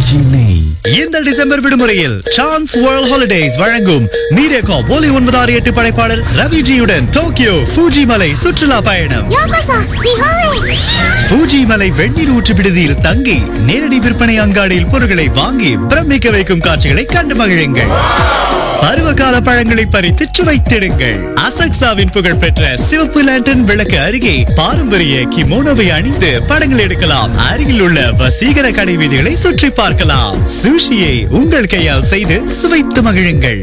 RKG நெய் இந்த December விடுமுறையில் சான்ஸ் வேர்ல்ட் ஹாலிடேஸ் வழங்கும் மீடியா ஒலி ஒன்பது ஆறு எட்டு படைப்பாளர் ரவிஜியுடன் டோக்கியோ ஃபூஜி மலை சுற்றுலா பயணம் ようこそ日本へ ஃபூஜி மலை வெந்நீர் ஊற்று விடுதியில் தங்கி நேரடி விற்பனை அங்காடியில் பொருட்களை வாங்கி பிரமிக்க வைக்கும் காட்சிகளை கண்டு மகிழுங்கள் பருவகால பழங்களை பறித்து சுவைத்திடுங்கள் அசக்சாவின் புகழ்பெற்ற சிவப்பு லேண்டன் விளக்கு அருகே பாரம்பரிய கிமோனோவை அணிந்து படங்கள் எடுக்கலாம் அருகில் உள்ள வசீகர கடை வீதிகளை சுற்றி பார்க்கலாம் சுஷியை உங்கள் கையால் செய்து சுவைத்து மகிழுங்கள்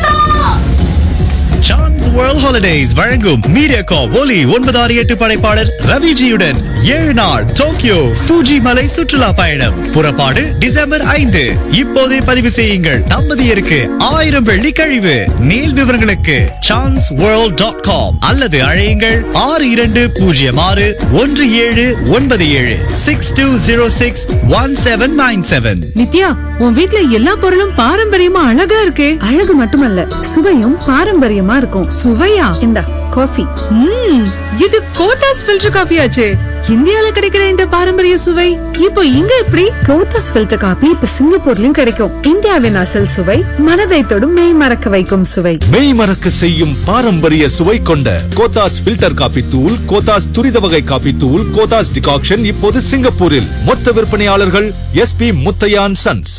சான்ஸ் வேர்ல்ட் ஹாலிடேஸ் வழங்கும் மீடியா கா ஒலி ஒன்பது ஆறு எட்டு படைப்பாளர் ரவிஜியுடன் ஏழு நாள் டோக்கியோ ஃபூஜி மலை சுற்றுலா பயணம் புறப்பாடு டிசம்பர் ஐந்து இப்போதே பதிவு செய்யுங்கள் தம்பதியருக்கு ஆயிரம் வெள்ளி கழிவு மேல் விவரங்களுக்கு சான்ஸ் வேர்ல்ட் டாட் காம் அல்லது அழையுங்கள் ஆறு இரண்டு பூஜ்ஜியம் ஆறு ஒன்று ஏழு ஒன்பது ஏழு six two zero six one seven nine seven Nithya உன் வீட்ல எல்லா பொருளும் பாரம்பரியமா அழகா இருக்கே அழகு மட்டுமல்ல சுவையும் பாரம்பரியமா இருக்கும் சுவையா இந்தா காஃபி ம் இது கோத்தாஸ் ஃபில்டர் காஃபி ஆச்சே இந்தியால கிடைக்கிற இந்த பாரம்பரிய சுவை இப்போ இங்க எப்படி கோத்தாஸ் ஃபில்டர் காபி இப்ப சிங்கப்பூர்லயும் கிடைக்கும் இந்தியாவின் அசல் சுவை மனதை தொடும் மெய் மறக்க வைக்கும் சுவை மெய் மறக்க செய்யும் பாரம்பரிய சுவை கொண்ட கோத்தாஸ் ஃபில்டர் காபி தூள் கோத்தாஸ் துரித வகை காபி தூள் கோத்தாஸ் டிகாக்ஷன் இப்போது சிங்கப்பூரில் மொத்த விற்பனையாளர்கள் எஸ்பி முத்தையான் சன்ஸ்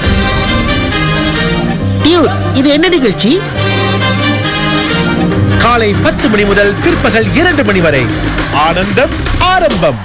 டியூட் இது என்ன நிகழ்ச்சி காலை பத்து மணி முதல் பிற்பகல் இரண்டு மணி வரை ஆனந்தம் ஆரம்பம்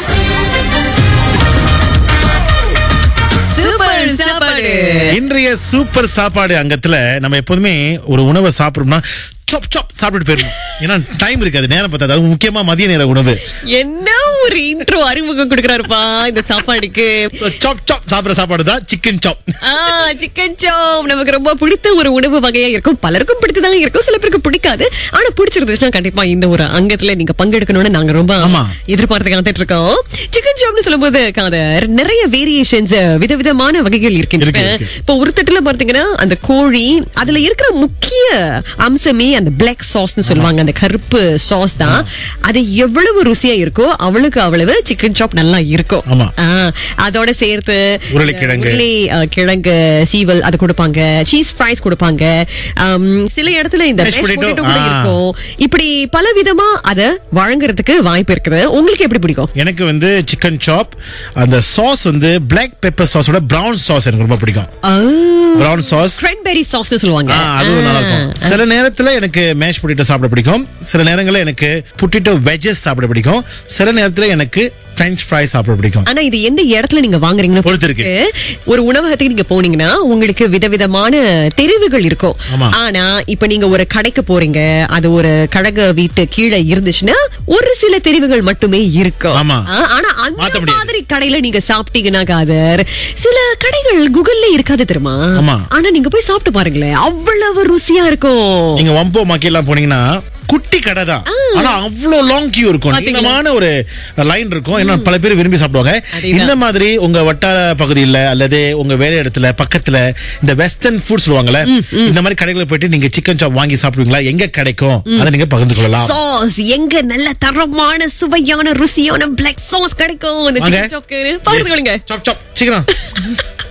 சூப்பர் சாப்பாடு இன்றைய சூப்பர் சாப்பாடு அங்கத்துல நம்ம எப்போதுமே ஒரு உணவை சாப்பிடுறோம்னா சாப் சாப் சாப்பிட்டு போயிடணும் ஏன்னா டைம் இருக்காது நேரம் பார்த்தாது அது முக்கியமா மதிய நேர உணவு என்ன ஒரு இன்ட்ரோ அறிமுகம் கொடுக்கறாருப்பா இந்த சாப்பாடுக்கு சாப் சாப் சாப்பிடுற சாப்பாடு தான் சிக்கன் சாப் சிக்கன் சாப் நமக்கு ரொம்ப பிடித்த ஒரு உணவு வகையா இருக்கும் பலருக்கும் பிடித்ததாக இருக்கும் சில பேருக்கு பிடிக்காது ஆனா பிடிச்சிருந்துச்சுன்னா கண்டிப்பா இந்த ஒரு அங்கத்துல நீங்க பங்கெடுக்கணும்னு நாங்க ரொம்ப ஆமா. எதிர்பார்த்து காத்துட்டு இருக்கோம் சிக்கன் சாப்னு சொல்லும்போது காதர் நிறைய வேரியேஷன்ஸ் விதவிதமான வகைகள் இருக்கின்றன இருக்கு, இருக்கு. இப்போ ஒரு தட்டுல பார்த்தீங்கன்னா அந்த கோழி அதுல இருக்கிற முக்கிய அம்சமே அந்த பிளாக் சாஸ்னு சொல்லுவாங்க அந்த கருப்பு சாஸ் தான் அது எவ்வளவு ருசியா இருக்கோ அவளுக்கு அவ்வளவு சிக்கன் சாப் நல்லா இருக்கும் ஆமா. ஆ, அதோட சேர்த்து உருளைக்கிழங்கு. உருளை அ, கிழங்கு சீவல் அது கொடுப்பாங்க சீஸ் ஃப்ரைஸ் கொடுப்பாங்க ஆம், சில இடத்துல இந்த Mashed mashed potato, potato கூட ஆ. இருக்கும் இப்படி பல விதமா அத வழங்குறதுக்கு வாய்ப்பு இருக்குது உங்களுக்கு எப்படி பிடிக்கும் எனக்கு வந்து சிக்கன் சாப் அந்த சாஸ் வந்து பிளாக் பெப்பர் சாஸோட பிரவுன் சாஸ் எனக்கு ரொம்ப பிடிக்கும் பிரவுன் சாஸ் கிரன்பெரி சாஸ்னு சொல்லுவாங்க ஆ, அதுவும் நல்லா இருக்கும் சில நேரத்துல எனக்கு மேஷ் பொட்டேட்டோ சாப்பிட பிடிக்கும் சில நேரங்கள்ல எனக்கு பொட்டேட்டோ வெஜஸ் சாப்பிட பிடிக்கும் சில நேரத்துல எனக்கு பிரெஞ்ச் ஃப்ரை சாப்பிட பிடிக்கும் ஆனா இது எந்த இடத்துல நீங்க வாங்குறீங்கன்னு பொறுத்து இருக்கு. பொறுத்து ஒரு உணவகத்துக்கு நீங்க போனீங்கன்னா உங்களுக்கு விதவிதமான தெரிவுகள் இருக்கும் ஆமா. ஆனா இப்ப நீங்க ஒரு கடைக்கு போறீங்க அது ஒரு கழக வீட்டு கீழே இருந்துச்சுன்னா ஒரு சில தெரிவுகள் மட்டுமே இருக்கும் ஆமா. ஆ, ஆனா மாத்த அந்த முடியாது. மாதிரி கடையில நீங்க சாப்பிட்டீங்கன்னா காதர் சில கடைகள் கூகுள்ல இருக்காது தெரியுமா ஆமா. ஆனா நீங்க போய் சாப்பிட்டு பாருங்களேன் அவ்வளவு ருசியா இருக்கும் நீங்க வம்போ மக்கெல்லாம் போனீங்கன்னா குட்டி கடை தான் ஆனா அவ்வளவு லாங் கியூ இருக்கும் பாத்தீங்களா? நீளமான ஒரு லைன் இருக்கும் ஏன்னா பல பேர் விரும்பி சாப்பிடுவாங்க அதேதான். இந்த மாதிரி உங்க வட்டார பகுதியில அல்லது உங்க வேலை இடத்துல பக்கத்துல இந்த வெஸ்டர்ன் ஃபுட் சொல்லுவாங்கல்ல இந்த மாதிரி கடைகளுக்கு போயிட்டு நீங்க சிக்கன் சாப் வாங்கி சாப்பிடுவீங்களா எங்க கிடைக்கும் அதை நீங்க பகிர்ந்து கொள்ளலாம் சாஸ் எங்க நல்ல தரமான சுவையான ருசியான பிளாக் சாஸ் கிடைக்கும் அந்த வாங்க. சிக்கன் சாப்க்கு பகிர்ந்து கொள்ளுங்க சாப் சாப் சீக்கிரம்